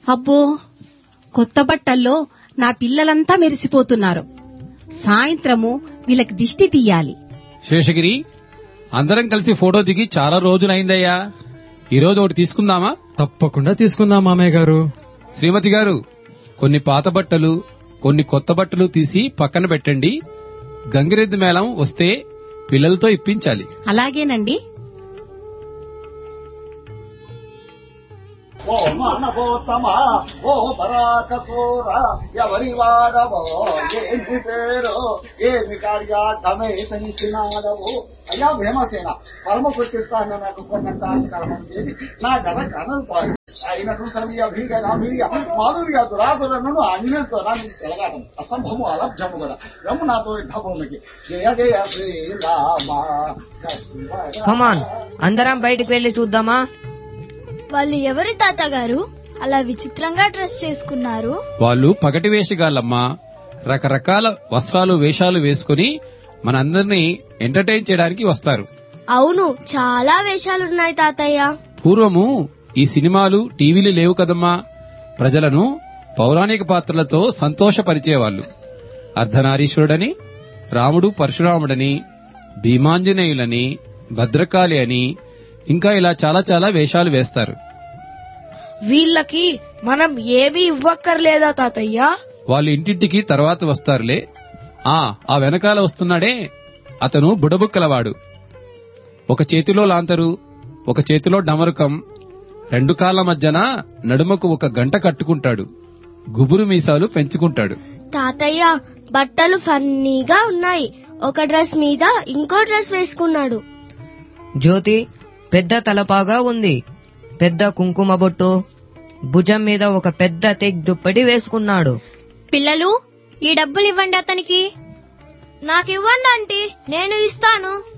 అబ్బో కొత్త బట్టల్లో నా పిల్లలంతా మెరిసిపోతున్నారు సాయంత్రము వీళ్ళకి దిష్టి తీయాలి శేషగిరి అందరం కలిసి ఫోటో దిగి చాలా రోజులైందయ్యా ఈ రోజు ఒకటి తీసుకుందామా తప్పకుండా తీసుకుందాం మామయ్య గారు శ్రీమతి గారు కొన్ని పాత బట్టలు కొన్ని కొత్త బట్టలు తీసి పక్కన పెట్టండి గంగిరెద్దు మేళం వస్తే పిల్లలతో ఇప్పించాలి అలాగేనండి ఓ మానవోత్తమ ఓ పరాకకోర ఎవరి వాడవో ఏమి పేరు ఏమి కార్యార్థమే తెలిసినాడవు అయ్యా భీమసేన పరమ పుట్టిస్తాను నాకు కొన్నంత ఆశకర్మం చేసి నా గత కనలు అయినట్లు సరియ భీగ గాంభీర్య మాధుర్య దురాదురను అన్యులతో నీకు సెలగాటం అసంభవము అలభ్యము కూడా రమ్ము నాతో యుద్ధభూమికి జయ జయ శ్రీరామ కమాన్ అందరం బయటికి వెళ్లి చూద్దామా వాళ్ళు ఎవరి తాతగారు అలా విచిత్రంగా డ్రెస్ చేసుకున్నారు వాళ్ళు పగటి వేషగాళ్ళమ్మా రకరకాల వస్త్రాలు వేషాలు వేసుకుని మనందరినీ ఎంటర్టైన్ చేయడానికి వస్తారు అవును చాలా వేషాలున్నాయి తాతయ్య పూర్వము ఈ సినిమాలు టీవీలు లేవు కదమ్మా ప్రజలను పౌరాణిక పాత్రలతో సంతోషపరిచేవాళ్ళు అర్ధనారీశ్వరుడని రాముడు పరశురాముడని భీమాంజనేయులని భద్రకాళి అని ఇంకా ఇలా చాలా చాలా వేషాలు వేస్తారు వీళ్ళకి మనం ఏమీ ఇవ్వక్కర్లేదా తాతయ్య వాళ్ళు ఇంటింటికి తర్వాత వస్తారులే ఆ ఆ వెనకాల వస్తున్నాడే అతను బుడబుక్కలవాడు ఒక చేతిలో లాంతరు ఒక చేతిలో డమరుకం రెండు కాళ్ళ మధ్యన నడుమకు ఒక గంట కట్టుకుంటాడు గుబురు మీసాలు పెంచుకుంటాడు తాతయ్య బట్టలు ఫన్నీగా ఉన్నాయి ఒక డ్రెస్ మీద ఇంకో డ్రెస్ వేసుకున్నాడు జ్యోతి పెద్ద తలపాగా ఉంది పెద్ద కుంకుమ బొట్టు భుజం మీద ఒక పెద్ద తెగ్ దుప్పటి వేసుకున్నాడు పిల్లలు ఈ డబ్బులు ఇవ్వండి అతనికి నాకు ఇవ్వండి ఆంటీ నేను ఇస్తాను